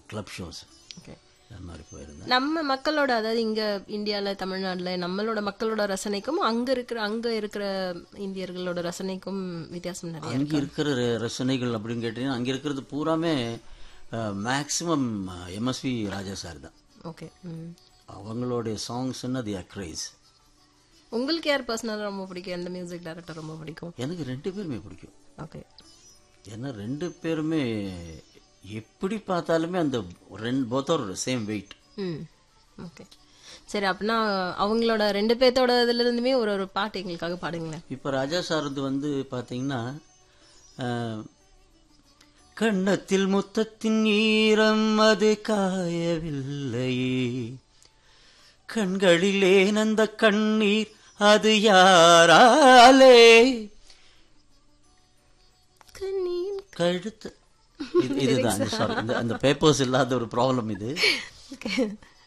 Club shows okay அந்த மாதிரி போயிருந்தேன் நம்ம மக்களோட அதாவது இங்க இந்தியால தமிழ்நாட்டுல நம்மளோட மக்களோட ரசனைக்கும் அங்க இருக்கிற அங்க இருக்கிற இந்தியர்களோட ரசனைக்கும் வித்தியாசம் நிறைய அங்கே இருக்கிற ர- ரசனைகள் அப்படின்னு கேட்டீங்கன்னா அங்கே இருக்கிறது பூராமே மேக்ஸிமம் எம்எஸ்வி ராஜா சார் தான் ஓகே ம். அவங்களுடைய சாங்ஸ்ன்னா தி அக்ரைஸ் உங்களுக்கு யார் பர்சனலாக ரொம்ப பிடிக்கும் எந்த மியூசிக் டைரக்டர் ரொம்ப பிடிக்கும் எனக்கு ரெண்டு பேருமே பிடிக்கும் ஓகே ஏன்னா ரெண்டு பேருமே எப்படி பார்த்தாலுமே அந்த ரெண்டு போத்தோர் சேம் வெயிட் ம் ஓகே சரி அப்படின்னா அவங்களோட ரெண்டு பேர்த்தோட இதுல இருந்துமே ஒரு ஒரு பாட்டு எங்களுக்காக பாடுங்களேன் இப்போ ராஜா சாரது வந்து பார்த்தீங்கன்னா அஹ், கன்னத்தில் முத்தத்தின் ஈரம் அது காயவில்லையே கண்களிலே அந்த கண்ணீர் அது யாராலே கண்ணீர் கழுத்து இது- இதுதான் சாரி இந்த அந்த பேப்பர்ஸ் இல்லாத ஒரு ப்ராப்ளம் இது ஓகே